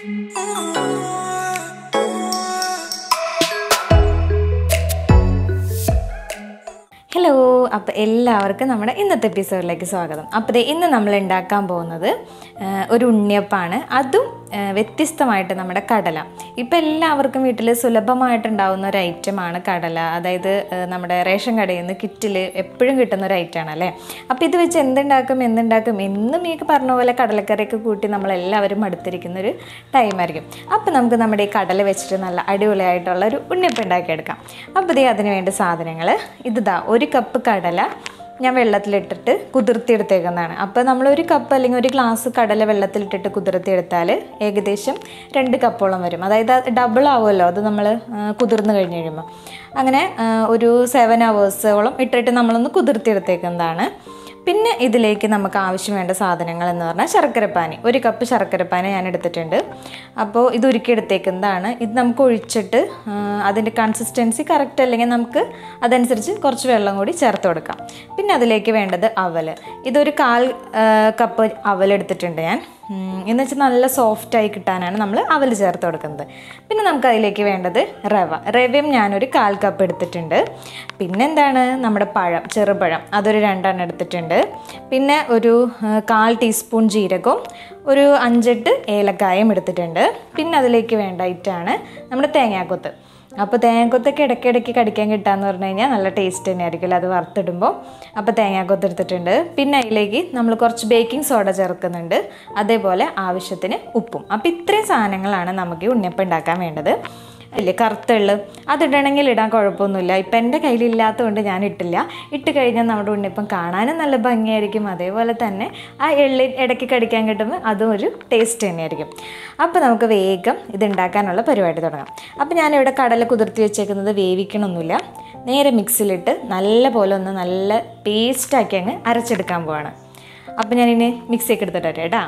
hello അപ്പോൾ എല്ലാവർക്കും നമ്മുടെ ഇന്നത്തെ എപ്പിസോഡിലേക്ക് സ്വാഗതം അപ്പോൾ ദേ ഇന്ന് നമ്മൾ ഉണ്ടാക്കാൻ പോകുന്നത് ആ, ഒരു ഉണ്ണിയപ്പാണ് അതും ആ, വ്യത്യസ്തമായിട്ട് നമ്മുടെ കടല ഇപ്പം എല്ലാവർക്കും വീട്ടിൽ സുലഭമായിട്ടുണ്ടാവുന്ന ഒരു ഐറ്റമാണ് കടല അതായത് ആ, നമ്മുടെ റേഷൻ കടയിൽ നിന്ന് കിറ്റിൽ എപ്പോഴും കിട്ടുന്ന ഒരു ഐറ്റമാണ് അല്ലേ അപ്പോൾ ഇത് വെച്ച് എന്തുണ്ടാക്കും എന്തുണ്ടാക്കും എന്നും ഈ പറഞ്ഞ പോലെ കടലക്കറിയൊക്കെ കൂട്ടി നമ്മളെല്ലാവരും അടുത്തിരിക്കുന്ന ഒരു ടൈമായിരിക്കും അപ്പോൾ നമുക്ക് നമ്മുടെ ഈ കടല വെച്ചിട്ട് നല്ല അടിപൊളിയായിട്ടുള്ള ഒരു ഉണ്ണിയപ്പം ഉണ്ടാക്കിയെടുക്കാം അപ്പോൾ ഇതേ അതിന് വേണ്ട സാധനങ്ങൾ ഇതാ ഒരു കപ്പ് കടല ഞാൻ വെള്ളത്തിലിട്ടിട്ട് കുതിർത്തിയെടുത്തേക്കുന്നതാണ് അപ്പോൾ നമ്മൾ ഒരു കപ്പ് അല്ലെങ്കിൽ ഒരു ഗ്ലാസ് കടല വെള്ളത്തിലിട്ടിട്ട് കുതിർത്തിയെടുത്താൽ ഏകദേശം രണ്ട് കപ്പോളം വരും അതായത് ഡബിൾ ആവുമല്ലോ അത് നമ്മൾ കുതിർന്ന് കഴിഞ്ഞ് കഴിയുമ്പോൾ അങ്ങനെ ആ, ഒരു സെവൻ അവേഴ്സോളം ഇട്ടിട്ട് നമ്മളൊന്ന് കുതിർത്തിയെടുത്തേക്കുന്നതാണ് പിന്നെ ഇതിലേക്ക് നമുക്ക് ആവശ്യം വേണ്ട സാധനങ്ങൾ എന്ന് പറഞ്ഞാൽ ശർക്കരപ്പാനി ഒരു കപ്പ് ശർക്കരപ്പാനി ഞാൻ എടുത്തിട്ടുണ്ട് അപ്പോൾ ഇത് ഉരുക്കിയെടുത്തേക്കുന്നതാണ് ഇത് നമുക്ക് ഒഴിച്ചിട്ട് ആ, അതിൻ്റെ കൺസിസ്റ്റൻസി കറക്റ്റ് അല്ലെങ്കിൽ നമുക്ക് അതനുസരിച്ച് കുറച്ച് വെള്ളം കൂടി ചേർത്ത് കൊടുക്കാം പിന്നെ അതിലേക്ക് വേണ്ടത് അവൽ ഇതൊരു കാൽ ആ, കപ്പ് അവൽ എടുത്തിട്ടുണ്ട് ഞാൻ ഉം, എന്ന് വെച്ചാൽ നല്ല സോഫ്റ്റായി കിട്ടാനാണ് നമ്മൾ അവൽ ചേർത്ത് കൊടുക്കുന്നത് പിന്നെ നമുക്ക് അതിലേക്ക് വേണ്ടത് റവ റവയും ഞാനൊരു കാൽ കപ്പ് എടുത്തിട്ടുണ്ട് പിന്നെ എന്താണ് നമ്മുടെ പഴം ചെറുപഴം അതൊരു രണ്ടെണ്ണം എടുത്തിട്ടുണ്ട് പിന്നെ ഒരു ആ, കാൽ ടീസ്പൂൺ ജീരകവും ഒരു അഞ്ചെട്ട് ഏലക്കായും എടുത്തിട്ടുണ്ട് പിന്നെ അതിലേക്ക് വേണ്ട ഐറ്റാണ് നമ്മുടെ തേങ്ങാക്കൊത്ത് അപ്പോൾ തേങ്ങാക്കൊത്തൊക്കെ ഇടയ്ക്കിടയ്ക്ക് കടിക്കാൻ കിട്ടാന്ന് പറഞ്ഞു കഴിഞ്ഞാൽ നല്ല ടേസ്റ്റ് തന്നെയായിരിക്കും അത് വറുത്തിടുമ്പോൾ അപ്പോൾ തേങ്ങാക്കൊത്ത് എടുത്തിട്ടുണ്ട് പിന്നെ അതിലേക്ക് നമ്മൾ കുറച്ച് ബേക്കിംഗ് സോഡ ചേർക്കുന്നുണ്ട് അതേപോലെ ആവശ്യത്തിന് ഉപ്പും അപ്പോൾ ഇത്രയും സാധനങ്ങളാണ് നമുക്ക് ഈ ഉണ്ണിയപ്പം ഉണ്ടാക്കാൻ വേണ്ടത് ഇല്ലേ കറുത്തുള്ളു അതിടണമെങ്കിൽ ഇടാൻ കുഴപ്പമൊന്നുമില്ല ഇപ്പം എൻ്റെ കയ്യിലില്ലാത്തതുകൊണ്ട് ഞാൻ ഇട്ടില്ല ഇട്ട് കഴിഞ്ഞാൽ നമ്മുടെ ഉണ്ണിയപ്പം കാണാനും നല്ല ഭംഗിയായിരിക്കും അതേപോലെ തന്നെ ആ എള്ളി ഇടയ്ക്ക് കടിക്കാൻ കിട്ടുമ്പോൾ അതും ഒരു ടേസ്റ്റ് തന്നെയായിരിക്കും അപ്പോൾ നമുക്ക് വേഗം ഇത് ഉണ്ടാക്കാനുള്ള പരിപാടി തുടങ്ങാം അപ്പോൾ ഞാനിവിടെ കടല കുതിർത്തി വെച്ചേക്കുന്നത് വേവിക്കണമൊന്നുമില്ല നേരെ മിക്സിയിലിട്ട് നല്ല പോലെ ഒന്ന് നല്ല പേസ്റ്റാക്കി അങ്ങ് അരച്ചെടുക്കാൻ പോവാണ് അപ്പോൾ ഞാനിനി മിക്സിയൊക്കെ എടുത്തിട്ട് വരാം കേട്ടോ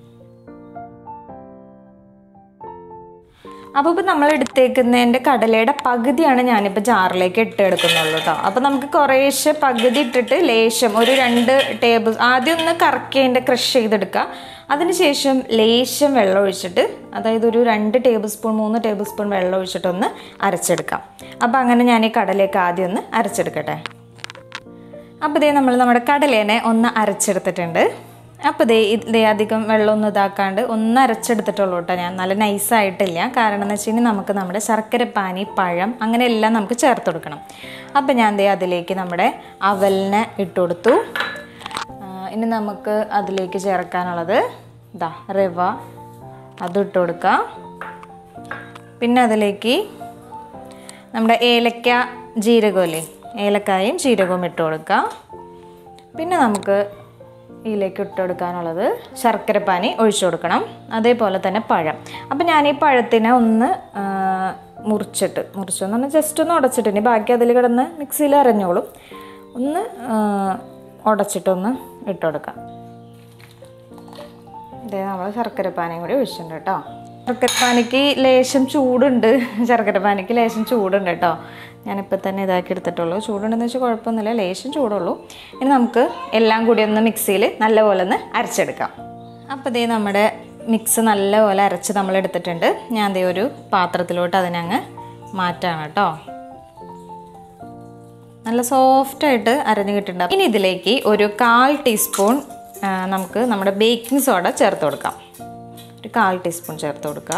അപ്പോൾ ഇപ്പോൾ നമ്മൾ എടുത്തേക്കുന്നതിൻ്റെ കടലയുടെ പകുതിയാണ് ഞാനിപ്പോൾ ജാറിലേക്ക് ഇട്ട് എടുക്കുന്നുള്ളൂ കേട്ടോ അപ്പോൾ നമുക്ക് കുറേശ്ശെ പകുതി ഇട്ടിട്ട് ലേശം ഒരു രണ്ട് ടേബിൾ ആദ്യം ഒന്ന് കറക്കിയതിൻ്റെ ക്രഷ് ചെയ്തെടുക്കുക അതിനുശേഷം ലേശം വെള്ളം ഒഴിച്ചിട്ട് അതായത് ഒരു രണ്ട് ടേബിൾ സ്പൂൺ മൂന്ന് ടേബിൾ സ്പൂൺ വെള്ളം ഒഴിച്ചിട്ടൊന്ന് അരച്ചെടുക്കാം അപ്പോൾ അങ്ങനെ ഞാൻ ഈ കടലേക്ക് ആദ്യം ഒന്ന് അരച്ചെടുക്കട്ടെ അപ്പോൾ ഇതേ നമ്മൾ നമ്മുടെ കടലേനെ ഒന്ന് അരച്ചെടുത്തിട്ടുണ്ട് അപ്പോൾ ദേ ഇതേ അധികം വെള്ളമൊന്നും ഇതാക്കാണ്ട് ഒന്ന് അരച്ചെടുത്തിട്ടുള്ളൂ കേട്ടോ ഞാൻ നല്ല നൈസായിട്ടില്ല കാരണം എന്ന് വെച്ച് കഴിഞ്ഞാൽ നമുക്ക് നമ്മുടെ ശർക്കരപ്പാനി പഴം അങ്ങനെ എല്ലാം നമുക്ക് ചേർത്ത് കൊടുക്കണം അപ്പോൾ ഞാൻ ദേ അതിലേക്ക് നമ്മുടെ അവലിനെ ഇട്ട് കൊടുത്തു ആ, ഇനി നമുക്ക് അതിലേക്ക് ചേർക്കാനുള്ളത് ഇതാ റവ അത് ഇട്ട് കൊടുക്കാം പിന്നെ അതിലേക്ക് നമ്മുടെ ഏലക്ക ജീരകമല്ലേ ഏലക്കായും ജീരകവും ഇട്ട് കൊടുക്കാം പിന്നെ നമുക്ക് ഇതിലേക്ക് ഇട്ട് കൊടുക്കാനുള്ളത് ശർക്കരപ്പാനി ഒഴിച്ചു കൊടുക്കണം അതേപോലെ തന്നെ പഴം അപ്പം ഞാൻ ഈ പഴത്തിനെ ഒന്ന് ആ, മുറിച്ചിട്ട് മുറിച്ചെന്ന് പറഞ്ഞാൽ ജസ്റ്റ് ഒന്ന് ഉടച്ചിട്ട് ഇനി ബാക്കി അതിൽ കിടന്ന് മിക്സിയിൽ അരഞ്ഞോളും ഒന്ന് ആ, ഉടച്ചിട്ടൊന്ന് ഇട്ട് കൊടുക്കാം ഇതേ നമ്മൾ ശർക്കരപ്പാനിയും കൂടി ഒഴിച്ചിട്ടുണ്ട് കേട്ടോ ശർക്കരപ്പാനിക്ക് ലേശം ചൂടുണ്ട് ശർക്കരപ്പാനിക്ക് ലേശം ചൂടുണ്ട് കേട്ടോ ഞാനിപ്പോൾ തന്നെ ഇതാക്കി എടുത്തിട്ടുള്ളൂ ചൂടുണ്ടെന്ന് വെച്ചാൽ കുഴപ്പമൊന്നുമില്ല ലേശം ചൂടുള്ളൂ ഇനി നമുക്ക് എല്ലാം കൂടി ഒന്ന് മിക്സിയിൽ നല്ലപോലെ ഒന്ന് അരച്ചെടുക്കാം അപ്പോൾ ഇതേ നമ്മുടെ മിക്സ് നല്ലപോലെ അരച്ച് നമ്മൾ എടുത്തിട്ടുണ്ട് ഞാൻ ദേ ഒരു പാത്രത്തിലോട്ട് അതിനങ്ങ് മാറ്റാണ് കേട്ടോ നല്ല സോഫ്റ്റായിട്ട് അരഞ്ഞ് കിട്ടുന്നുണ്ട് ഇനി ഇതിലേക്ക് ഒരു കാൽ ടീസ്പൂൺ ആ, നമുക്ക് നമ്മുടെ ബേക്കിംഗ് സോഡ ചേർത്ത് കൊടുക്കാം ഒരു കാൽ ടീസ്പൂൺ ചേർത്ത് കൊടുക്കുക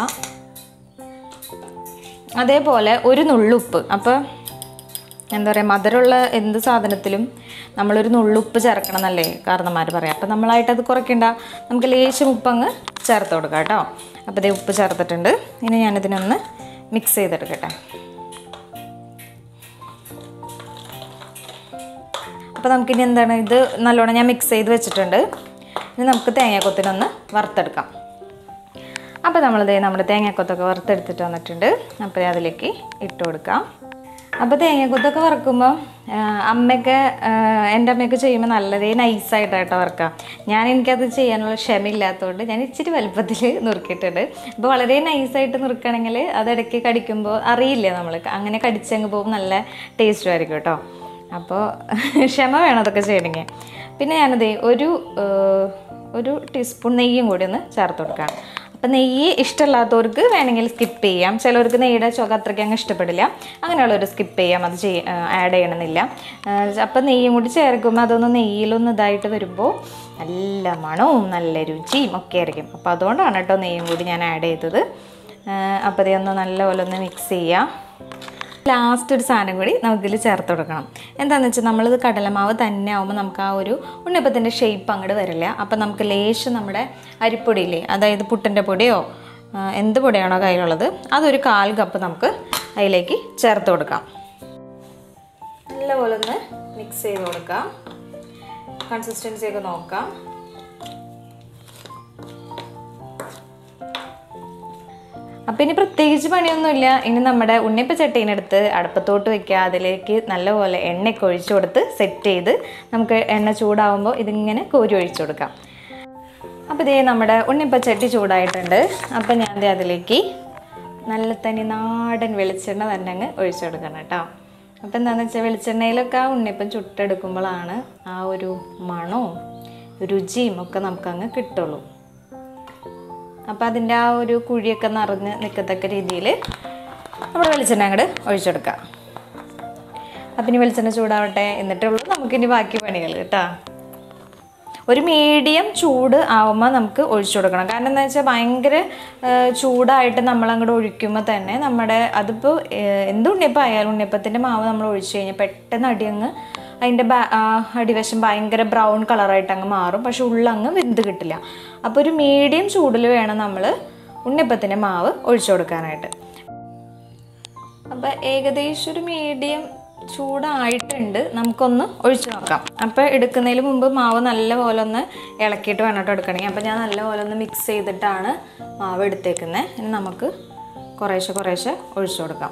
അതേപോലെ ഒരു നുള്ളുപ്പ് അപ്പോൾ എന്താ പറയുക മധുരമുള്ള എന്ത് സാധനത്തിലും നമ്മളൊരു നുള്ളുപ്പ് ചേർക്കണം എന്നല്ലേ കാരണന്മാർ പറയാം അപ്പോൾ നമ്മളായിട്ട് അത് കുറയ്ക്കണ്ട നമുക്ക് ലേശം ഉപ്പങ്ങ് ചേർത്ത് കൊടുക്കാം കേട്ടോ അപ്പോൾ ഇതേ ഉപ്പ് ചേർത്തിട്ടുണ്ട് ഇനി ഞാനിതിനൊന്ന് മിക്സ് ചെയ്തെടുക്കട്ടെ അപ്പോൾ നമുക്കിനി എന്താണ് ഇത് നല്ലോണം ഞാൻ മിക്സ് ചെയ്ത് വെച്ചിട്ടുണ്ട് ഇനി നമുക്ക് തേങ്ങാക്കൊത്തിനൊന്ന് വറുത്തെടുക്കാം അപ്പോൾ നമ്മളിത് നമ്മുടെ തേങ്ങാക്കൊത്തൊക്കെ വറുത്തെടുത്തിട്ട് വന്നിട്ടുണ്ട് അപ്പോൾ അതിലേക്ക് ഇട്ട് കൊടുക്കാം അപ്പോൾ തേങ്ങാക്കൊത്തൊക്കെ വറുക്കുമ്പോൾ ആ, അമ്മയൊക്കെ ആ, എൻ്റെ അമ്മയൊക്കെ ചെയ്യുമ്പോൾ നല്ലതേ നൈസായിട്ടാട്ടോ വറുക്കാം ഞാൻ എനിക്കത് ചെയ്യാനുള്ള ക്ഷമയില്ലാത്തതുകൊണ്ട് ഞാൻ ഇച്ചിരി വലുപ്പത്തിൽ നുറുക്കിയിട്ടുണ്ട് അപ്പോൾ വളരെ നൈസായിട്ട് നുറുക്കുകയാണെങ്കിൽ അതിടയ്ക്ക് കടിക്കുമ്പോൾ അറിയില്ല നമ്മൾ അങ്ങനെ കടിച്ചങ്ങ് പോകുമ്പോൾ നല്ല ടേസ്റ്റും ആയിരിക്കും കേട്ടോ അപ്പോൾ ക്ഷമ വേണം അതൊക്കെ ചെയ്യണമെങ്കിൽ പിന്നെ ഞാനത് ഒരു ആ, ഒരു ടീസ്പൂൺ നെയ്യും കൂടി ഒന്ന് ചേർത്ത് കൊടുക്കാം അപ്പം നെയ്യ് ഇഷ്ടമില്ലാത്തവർക്ക് വേണമെങ്കിൽ സ്കിപ്പ് ചെയ്യാം ചിലവർക്ക് നെയ്യുടെ ചുക അത്രയ്ക്ക് അങ്ങ് ഇഷ്ടപ്പെടില്ല അങ്ങനെയുള്ളവർ സ്കിപ്പ് ചെയ്യാം അത് ചെയ്യ ആഡ് ചെയ്യണമെന്നില്ല അപ്പം നെയ്യും കൂടി ചേർക്കുമ്പോൾ അതൊന്ന് നെയ്യിലൊന്ന് ഇതായിട്ട് വരുമ്പോൾ നല്ല മണവും നല്ല രുചിയും ഒക്കെ ആയിരിക്കും അപ്പോൾ അതുകൊണ്ടാണ് കേട്ടോ നെയ്യും കൂടി ഞാൻ ആഡ് ചെയ്തത് അപ്പോൾ അതേ ഒന്ന് നല്ലപോലെ ഒന്ന് മിക്സ് ചെയ്യാം ലാസ്റ്റ് ഒരു സാധനം കൂടി നമുക്കിതിൽ ചേർത്ത് കൊടുക്കണം എന്താണെന്ന് വെച്ചാൽ നമ്മളിത് കടലമാവ് തന്നെ ആകുമ്പോൾ നമുക്ക് ആ ഒരു ഉണ്ണിയപ്പത്തിൻ്റെ ഷേപ്പ് അങ്ങോട്ട് വരില്ല അപ്പം നമുക്ക് ലേശം നമ്മുടെ അരിപ്പൊടിയില്ലേ അതായത് പുട്ടിൻ്റെ പൊടിയോ ആ, എന്ത് പൊടിയാണോ കയ്യിലുള്ളത് അതൊരു കാൽ കപ്പ് നമുക്ക് അതിലേക്ക് ചേർത്ത് കൊടുക്കാം നല്ലപോലെ ഒന്ന് മിക്സ് ചെയ്ത് കൊടുക്കാം കൺസിസ്റ്റൻസി ഒക്കെ നോക്കാം അപ്പം ഇനി പ്രത്യേകിച്ച് പണിയൊന്നുമില്ല ഇനി നമ്മുടെ ഉണ്ണിയപ്പ ചട്ടീനെടുത്ത് അടുപ്പത്തോട്ട് വെക്കുക അതിലേക്ക് നല്ലപോലെ എണ്ണയൊക്കെ ഒഴിച്ചു കൊടുത്ത് സെറ്റ് ചെയ്ത് നമുക്ക് എണ്ണ ചൂടാവുമ്പോൾ ഇതിങ്ങനെ കോരി ഒഴിച്ചു കൊടുക്കാം അപ്പോൾ ഇതേ നമ്മുടെ ഉണ്ണിയപ്പ ചട്ടി ചൂടായിട്ടുണ്ട് അപ്പം ഞാൻ ദേ അതിലേക്ക് നല്ല തനി നാടൻ വെളിച്ചെണ്ണ തന്നെ അങ്ങ് ഒഴിച്ചു കൊടുക്കണം കേട്ടോ അപ്പം എന്താണെന്ന് വെച്ചാൽ വെളിച്ചെണ്ണയിലൊക്കെ ആ ഉണ്ണിയപ്പം ചുട്ടെടുക്കുമ്പോഴാണ് ആ ഒരു മണവും രുചിയും ഒക്കെ നമുക്കങ്ങ് കിട്ടുള്ളൂ അപ്പോൾ അതിൻ്റെ ആ ഒരു കുഴിയൊക്കെ നിറഞ്ഞ് നിൽക്കത്തക്ക രീതിയിൽ നമ്മൾ വെളിച്ചെണ്ണ അങ്ങോട്ട് ഒഴിച്ചെടുക്കാം അപ്പം ഇനി വെളിച്ചെണ്ണ ചൂടാവട്ടെ എന്നിട്ടുള്ളൂ നമുക്കിനി ബാക്കി പണികൾ കേട്ടോ ഒരു മീഡിയം ചൂട് ആവുമ്പോൾ നമുക്ക് ഒഴിച്ചു കൊടുക്കണം കാരണം എന്താ വെച്ചാൽ ഭയങ്കര ആ, ചൂടായിട്ട് നമ്മൾ അങ്ങോട്ട് ഒഴിക്കുമ്പോൾ തന്നെ നമ്മുടെ അതിപ്പോൾ എന്ത് ഉണ്ണിയപ്പം ആയാലും ഉണ്ണിയപ്പത്തിൻ്റെ മാവ് നമ്മൾ ഒഴിച്ചു കഴിഞ്ഞാൽ പെട്ടെന്ന് അടി അങ്ങ് അതിൻ്റെ ബാ ആ, അടിവശം ഭയങ്കര ബ്രൗൺ കളറായിട്ട് അങ്ങ് മാറും പക്ഷെ ഉള്ളങ്ങ് വെന്ത് കിട്ടില്ല അപ്പോൾ ഒരു മീഡിയം ചൂടിൽ വേണം നമ്മൾ ഉണ്ണിയപ്പത്തിൻ്റെ മാവ് ഒഴിച്ചു കൊടുക്കാനായിട്ട് അപ്പോൾ ഏകദേശം ഒരു മീഡിയം ചൂടായിട്ടുണ്ട് നമുക്കൊന്ന് ഒഴിച്ചു നോക്കാം അപ്പോൾ എടുക്കുന്നതിന് മുമ്പ് മാവ് നല്ലപോലെ ഒന്ന് ഇളക്കിയിട്ട് വേണം കേട്ടോ എടുക്കണമെങ്കിൽ അപ്പോൾ ഞാൻ നല്ലപോലെ ഒന്ന് മിക്സ് ചെയ്തിട്ടാണ് മാവ് എടുത്തേക്കുന്നത് ഇനി നമുക്ക് കുറേശ്ശെ കുറേശ്ശെ ഒഴിച്ചു കൊടുക്കാം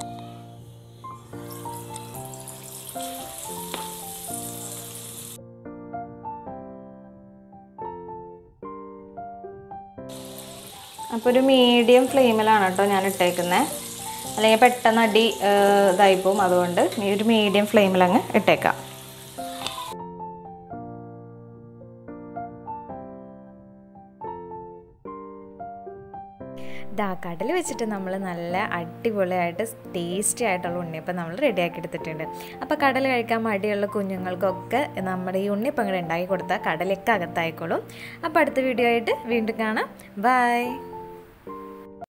അപ്പോൾ ഒരു മീഡിയം ഫ്ലെയിമിലാണ് കേട്ടോ ഞാൻ ഇട്ടേക്കുന്നത് അല്ലെങ്കിൽ പെട്ടെന്ന് അടി ഏഹ്, ഇതായി പോവും അതുകൊണ്ട് ഈ ഒരു മീഡിയം ഫ്ലെയിമിൽ അങ്ങ് ഇട്ടേക്കാം ദാക്കാട്ടിൽ വെച്ചിട്ട് നമ്മൾ നല്ല അടിപൊളിയായിട്ട് ടേസ്റ്റി ആയിട്ടുള്ള ഉണ്ണിയപ്പം നമ്മൾ റെഡിയാക്കി എടുത്തിട്ടുണ്ട് അപ്പോൾ കടൽ കഴിക്കാൻ മടിയുള്ള കുഞ്ഞുങ്ങൾക്കൊക്കെ നമ്മുടെ ഈ ഉണ്ണിയപ്പം അങ്ങോട്ട് ഉണ്ടാക്കി കൊടുത്താൽ കടലൊക്കെ അകത്തായിക്കോളും അപ്പോൾ അടുത്ത വീഡിയോ ആയിട്ട് വീണ്ടും കാണാം ബൈ